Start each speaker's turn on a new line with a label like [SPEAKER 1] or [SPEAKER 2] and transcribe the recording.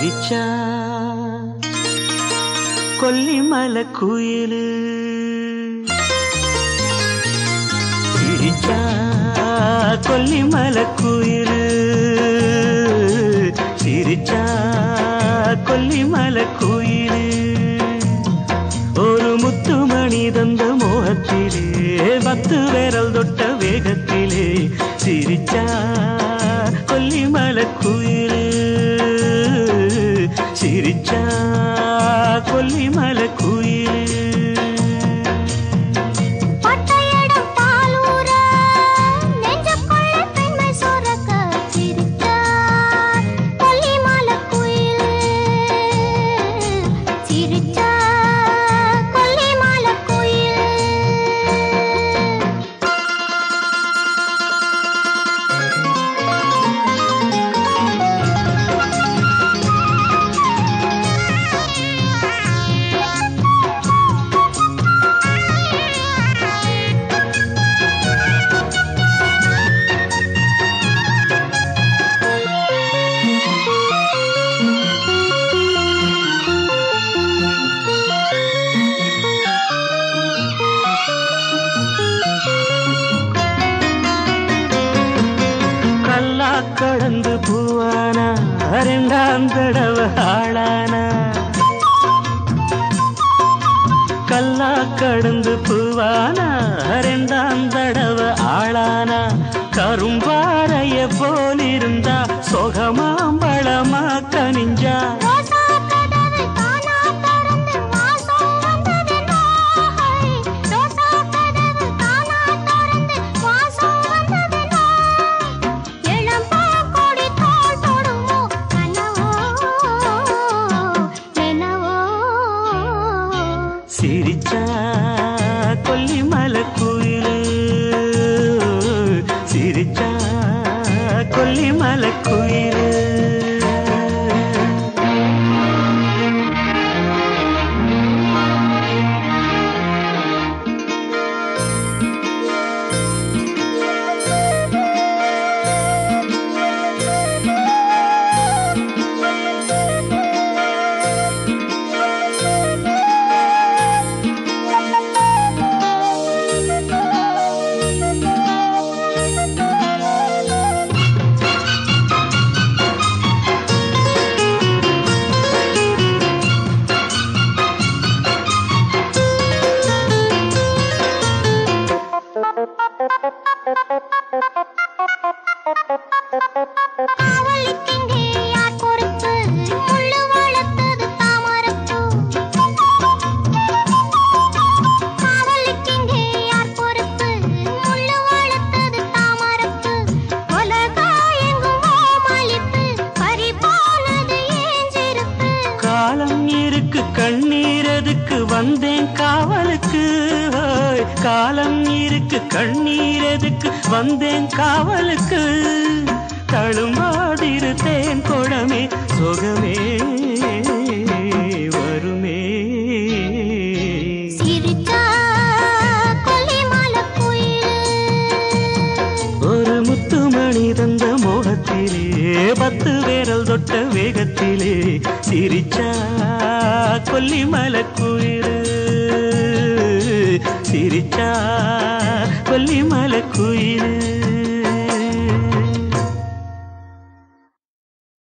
[SPEAKER 1] சிரிச்சா கொல்லிமலை குயிலு சிரிச்சா கொல்லிமலை குயிலு சிரிச்சா கொல்லிமலை குயிலு ஒரு முத்துமணி தந்த மோகத்திலே பத்து விரல் தொட்ட வேகத்திலே சிரிச்சா கொல்லிமலை குயிலு சிரிச்சா கொல்லிமலை குயிலு
[SPEAKER 2] பட்டையடம் பாலூர நெஞ்சுக்குள்ள பெண்மை சுரக்க சிரிச்சார் கொல்லிமலை குயில் சிரிச்சார் கொல்லிமலை குயில்
[SPEAKER 1] கல்லா கடந்து பூவானா ரெண்டாம் தடவை ஆளானா கல்லா கடந்து பூவானா ரெண்டாம் தடவை ஆளானா கரும்பாறைய போலிருந்தா சொகமாம்பழமா கனிஞ்சா
[SPEAKER 2] ரோசா கதவு தானா திறந்து வாசம் வந்தது நாய் ரோசா கதவு தானா திறந்து வாசம் வந்தது நாய் இளம்பா கொடி தோள் தொடுமோ கனவோ நினவோ
[SPEAKER 1] சிரிச்சா கொல்லிமலை குயிலு சிரிச்சா கொல்லிமலை குயிலு
[SPEAKER 2] காவலுக்கெங்கே யார் பொறுப்பு முள்ளு வளர்த்தது தாமரப்பூ காவலுக்கெங்கே யார் பொறுப்பு முள்ளு வளர்த்தது தாமரப்பூ உலகாயெங்கும் ஓமளிப்பு பறிபோனது ஏஞ்சிருப்பு
[SPEAKER 1] காலம் இருக்கு கண்ணீர் எதுக்கு வந்தேன் காவலுக்கு ஹோய். காலம் இருக்கு கண்ணீர் எதுக்கு வந்தேன் காவலுக்கு தழும்பாதிரு தேன் குடமே சுகமே வருமே
[SPEAKER 2] சிரிச்சா கொல்லிமலை குயில்
[SPEAKER 1] ஒரு முத்துமணி தந்த மோகத்திலே பத்து விரல் தொட்ட வேகத்திலே சிரிச்சா கொல்லிமலை குயிலு சிரிச்சா கொல்லிமலை குயிலு